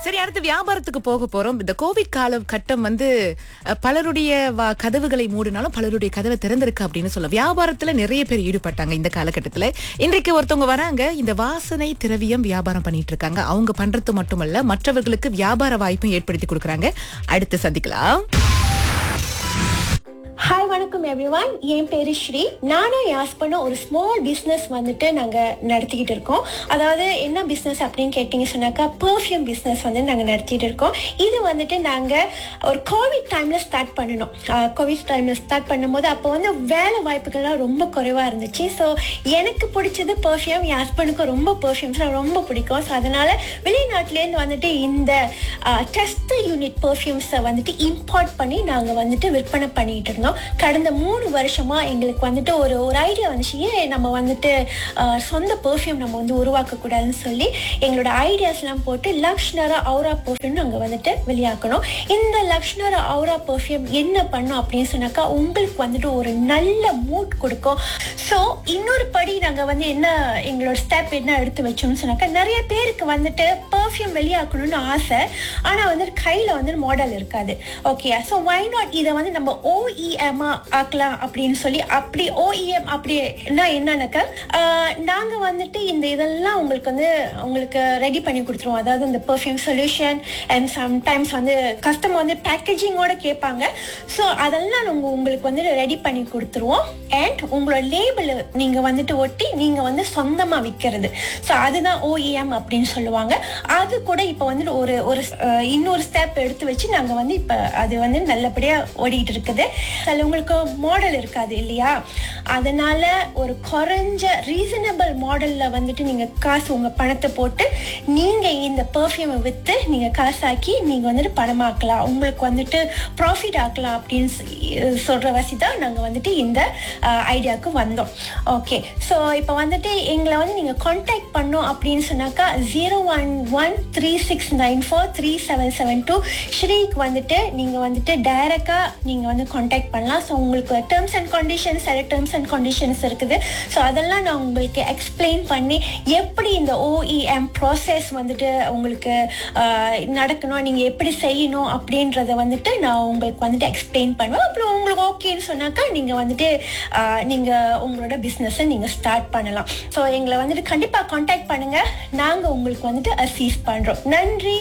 சரி அடுத்து வியாபாரத்துக்கு போக போறோம் இந்த கோவிட் கால கட்டம் வந்து அஹ், பலருடைய வா- கதவுகளை மூடினாலும் பலருடைய கதவை திறந்திருக்கு அப்படின்னு சொல்ல வியாபாரத்துல நிறைய பேர் ஈடுபட்டாங்க இந்த காலகட்டத்துல இன்றைக்கு ஒருத்தவங்க வராங்க இந்த வாசனை திரவியம் வியாபாரம் பண்ணிட்டு இருக்காங்க அவங்க பண்றது மட்டுமல்ல மற்றவர்களுக்கு வியாபார வாய்ப்பும் ஏற்படுத்தி கொடுக்கறாங்க அடுத்து சந்திக்கலாம் ஹாய் வணக்கம் எவ்ரிவான் என் பேரு ஸ்ரீ நானும் என் ஹஸ்பண்டும் ஒரு ஸ்மால் பிஸ்னஸ் வந்துட்டு நாங்கள் நடத்திக்கிட்டு இருக்கோம் அதாவது என்ன பிஸ்னஸ் அப்படின்னு கேட்டிங்க சொன்னாக்கா பர்ஃப்யூம் பிஸ்னஸ் வந்து நாங்கள் நடத்திட்டு இருக்கோம் இது வந்துட்டு நாங்கள் ஒரு கோவிட் டைமில் ஸ்டார்ட் பண்ணணும் கோவிட் டைமில் ஸ்டார்ட் பண்ணும்போது அப்போ வந்து வேலை வாய்ப்புகள்லாம் ரொம்ப குறைவாக இருந்துச்சு ஸோ எனக்கு பிடிச்சது பர்ஃப்யூம் என் ஹஸ்பண்டுக்கும் ரொம்ப பர்ஃப்யூம்ஸ்லாம் ரொம்ப பிடிக்கும் ஸோ அதனால் வெளிநாட்டிலேருந்து வந்துட்டு இந்த டெஸ்ட் யூனிட் பர்ஃப்யூம்ஸை வந்துட்டு இம்போர்ட் பண்ணி நாங்கள் வந்துட்டு விற்பனை பண்ணிட்டு இருந்தோம் கடந்த மூணு வருஷமா எங்களுக்கு வந்துட்டு ஒரு ஒரு ஐடியா வந்துச்சு ஏன் நம்ம வந்துட்டு ஆஹ், சொந்த பெர்ஃப்யூம் நம்ம வந்து உருவாக்கக்கூடாதுன்னு சொல்லி எங்களோட ஐடியாஸ்லாம் போட்டு லக்ஷ்னரா அவுரா பெர்ஃப்யூம் நாங்கள் வந்துட்டு வெளியாக்கணும் இந்த லக்ஷ்னரா அவுரா பெர்ஃப்யூம் என்ன பண்ணும் அப்படின்னு சொன்னாக்கா உங்களுக்கு வந்துட்டு ஒரு நல்ல மூட் கொடுக்கும் ஸோ இன்னொரு படி நாங்கள் வந்து என்ன எங்களோட ஸ்டெப் என்ன எடுத்து வச்சோம்னு சொன்னாக்கா நிறைய பேருக்கு வந்துட்டு பெர்ஃப்யூம் வெளியாக்கணும்னு ஆசை ஆனால் வந்து கையில் வந்து மாடல் இருக்காது ஓகே ஸோ வை நாட் இதை வந்து நம்ம ஓஇஎம்மா ஆக்கலாம் அப்படின்னு சொல்லி அப்படி ஓஇஎம் அப்படின்னா என்னன்னாக்கா நாங்கள் வந்துட்டு இந்த இதெல்லாம் உங்களுக்கு வந்து உங்களுக்கு ரெடி பண்ணி கொடுத்துருவோம் அதாவது இந்த பெர்ஃப்யூம் சொல்யூஷன் அண்ட் சம்டைம்ஸ் வந்து கஸ்டமர் வந்து பேக்கேஜிங்கோட கேட்பாங்க ஸோ அதெல்லாம் நாங்கள் உங்களுக்கு வந்து ரெடி பண்ணி கொடுத்துருவோம் அண்ட் உங்களோட லேபிள் நீங்கள் வந்துட்டு ஒட்டி நீங்கள் வந்து சொந்தமாக விற்கிறது ஸோ அதுதான் ஓஇஎம் அப்படின்னு சொல்லுவாங்க அது கூட இப்போ வந்துட்டு ஒரு ஒரு அஹ், இன்னொரு ஸ்டெப் எடுத்து வச்சு நாங்கள் வந்து இப்போ அது வந்து நல்லபடியாக ஓடிட்டு இருக்குது அதில் உங்களுக்கு மாடல் இருக்காது இல்லையா அதனால ஒரு குறைஞ்ச ரீசனபிள் மாடலில் வந்துட்டு நீங்கள் காசு உங்கள் பணத்தை போட்டு நீங்கள் இந்த பெர்ஃப்யூமை விற்று நீங்கள் காசாக்கி நீங்கள் வந்துட்டு பணமாக்கலாம் உங்களுக்கு வந்துட்டு ப்ராஃபிட் ஆக்கலாம் அப்படின்னு சொ- சொல்ற வசி தான் நாங்கள் வந்துட்டு இந்த ஐடியாவுக்கு வந்தோம் ஓகே ஸோ இப்போ வந்துட்டு எங்களை வந்து நீங்கள் காண்டாக்ட் பண்ணோம் அப்படின்னு சொன்னாக்கா zero one one three six nine four three seven seven two ஸ்ரீக் வந்துட்டு நீங்கள் வந்துட்டு டைரெக்டாக நீங்கள் வந்து காண்டாக்ட் பண்ணலாம் ஸோ உங்களுக்கு டேர்ம்ஸ் அண்ட் கண்டிஷன்ஸ் சில டேர்ம்ஸ் அண்ட் கண்டிஷன்ஸ் இருக்குது ஸோ அதெல்லாம் நான் உங்களுக்கு எக்ஸ்பிளைன் பண்ணி எப்படி இந்த ஓஇஎம் ப்ராசஸ் வந்துட்டு உங்களுக்கு ஆஹ், நடக்கணும் நீங்கள் எப்படி செய்யணும் அப்படின்றத வந்துட்டு நான் உங்களுக்கு வந்துட்டு எக்ஸ்பிளைன் பண்ணுவேன் அப்புறம் உங்களுக்கு ஓகேன்னு சொன்னாக்கா நீங்கள் வந்துட்டு ஆஹ், நீங்கள் உங்களோட பிஸ்னஸை நீங்கள் ஸ்டார்ட் பண்ணலாம் ஸோ எங்களை வந்துட்டு கண்டிப்பாக காண்டாக்ட் பண்ணுங்கள் நாங்கள் உங்களுக்கு வந்துட்டு அசீஸ் பண்ணுறோம் நன்றி